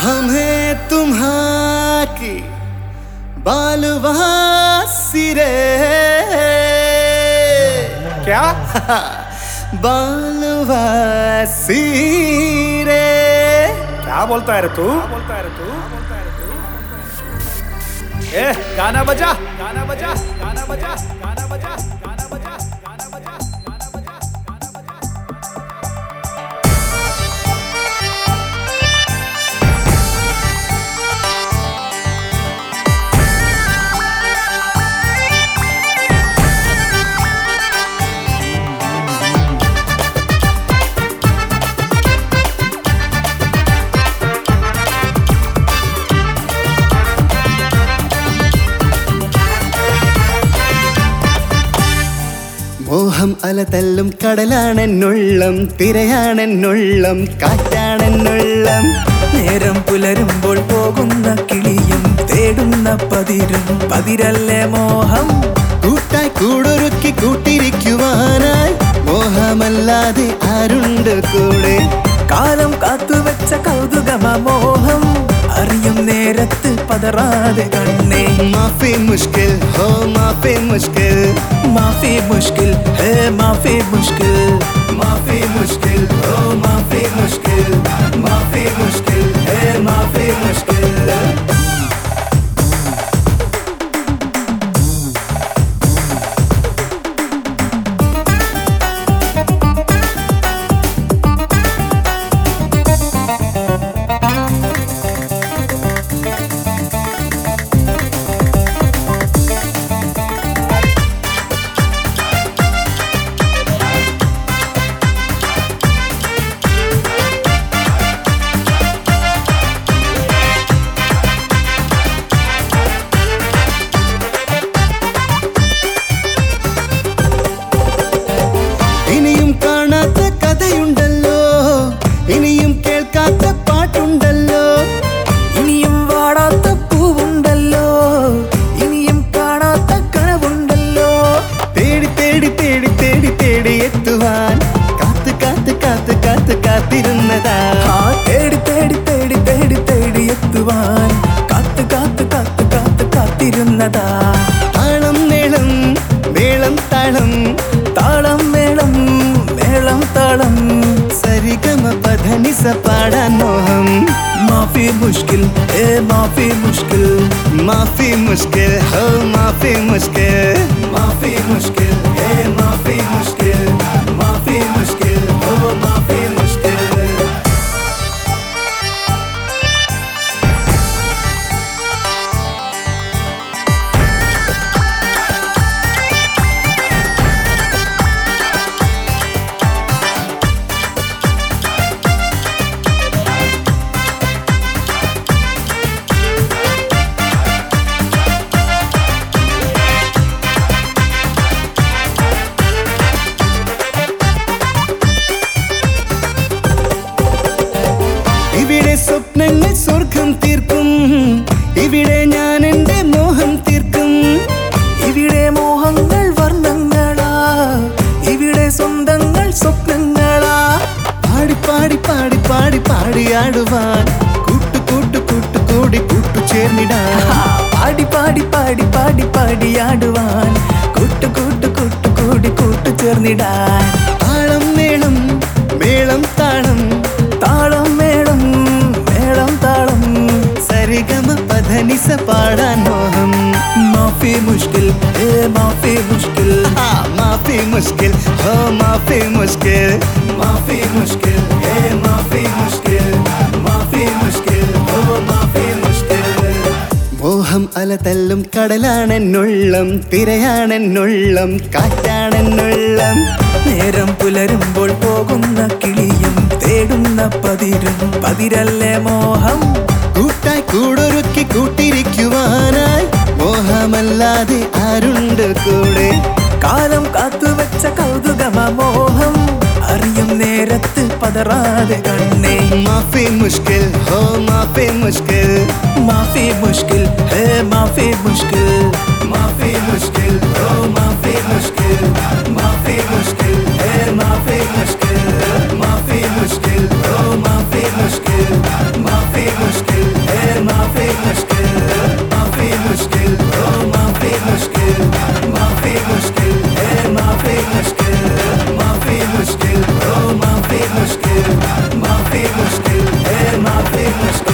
हम हैं तुम्हारी बालवासी रे क्या बालवासी रे क्या बोलता है रे तू बोलता है रे तू ए गाना बजा गाना बजा गाना बजा गाना बजा गाना बजा गाना बजा गाना बजा गाना बजा മോഹം അലതല്ലും കടലാണെന്നുള്ളം തിരയാണെന്നുള്ളം കാറ്റാണെന്നുള്ളം നേരം പുലരുമ്പോൾ പോകുന്ന കിളിയും തേടുന്ന പതിരും പതിരല്ലേ മോഹം കൂട്ടായി കൂടൊരുക്കി കൂട്ടിരിക്കുവാനായി മോഹമല്ലാതെ ആരുണ്ട് കൂടെ കാലം കാത്തുവെച്ച കൗതുകമ മോഹം അറിയും നേരത്ത് പതറാതെ കണ്ണേ മാഫി മുഷ്കിൽ ഹോ മാഫി മുഷ്കിൽ മാഫി മുഷ്കിൽ ഹേ മാഫി മുഷ്കിൽ മാഫി മുഷ്കിൽ ഹോ മാഫി മുഷ്കിൽ മാഫി മുഷ്കിൽ ഹേ മാഫി മുഷ്കിൽ ഇനിയും കാണാത്ത കഥയുണ്ടല്ലോ ഇനിയും കേൾക്കാത്ത പാട്ടുണ്ടല്ലോ ഇനിയും വാടാത്ത പൂവുണ്ടല്ലോ ഇനിയും കാണാത്ത കനവുണ്ടല്ലോ തേടി തേടി തേടി തേടി തേടി എത്തുവാൻ കാത്ത് കാത്ത് കാത്ത് കാത്ത് കാത്തിരുന്നതാ ആ തേടി തേടി തേടി തേടി തേടി എത്തുവാൻ കാത്ത് കാത്ത് കാത്ത് കാത്ത് കാത്തിരുന്നതാ താളം മേളം മേളം താളം താളം മേളം മേളം താളം സരിഗമ പധനിസ പാടാൻ മോഹം മാഫി മുഷ്കിൽ ഏ മാഫി മുഷ്കിൽ മാഫി മുഷ്കിൽ ഹോ മാഫി മുഷ്കിൽ മാഫി മുഷ്കിൽ ഹേ മാഫി മുഷ്കിൽ മാഫി മുഷ്കിൽ ഹോ മാഫി മുഷ്കിൽ ഇവിടെ സ്വപ്നങ്ങൾ സ്വർഗം തീർക്കും ഇവിടെ ഞാൻ എന്റെ മോഹം തീർക്കും ഇവിടെ മോഹങ്ങൾ വർണ്ണങ്ങളാ ഇവിടെ സ്വന്തങ്ങൾ സ്വപ്നങ്ങളാ പാടി പാടി പാടി പാടി പാടിയാടുവാൻ കൂട്ടു കൂട്ടു കൂട്ടു കൂടി കൂട്ടു ചേർന്നിടാൻ ആ, പാടി പാടി പാടി പാടി പാടിയാടുവാൻ കൂട്ടു കൂട്ടു കൂട്ടു കൂടി കൂട്ടു ചേർന്നിടാൻ താളം മേളം മേളം താളം താളം മേളം മേളം താളം സരിഗമ പധനിസ പാടാൻ മോഹം മാഫി മുഷ്കിൽ ഏ മാഫി മുഷ്കിൽ ആ, മാഫി മുഷ്കിൽ ഹോ മാഫി മുഷ്കിൽ മാഫി മുഷ്കിൽ ഹേ മാഫി മുഷ്കിൽ മാഫി മുഷ്കിൽ ഹോ മാഫി മുഷ്കിൽ മോഹം അലതല്ലും കടലാണെന്നുള്ളം തിരയാണെന്നുള്ളം കാറ്റാണെന്നുള്ളം നേരം പുലരുമ്പോൾ പോകുന്ന കിളിയും തേടുന്ന പതിരും പതിരല്ലേ മോഹം കൂട്ടായി കൂടൊരുക്കി കൂട്ടിരിക്കുവാനായി മോഹമല്ലാതെ ആരുണ്ട് കൂടെ കാലം കാത്തുവെച്ച കൗതുകമ മോഹം അറിയും നേരത്ത് പതറാതെ കണ്ണേ മാഫി മുഷ്കിൽ ഹോ മാഫി മുഷ്കിൽ മാഫി മുഷ്കിൽ ഹേ മാഫി മുഷ്കിൽ മാഫി മുഷ്കിൽ ഹോ മാഫി മുഷ്കിൽ മാഫി മുഷ്കിൽ ഹേ മാഫി മുഷ്കിൽ മാഫി മുഷ്കിൽ ഹോ മാഫി മുഷ്കിൽ മാഫി മുഷ്കിൽ मुश्किल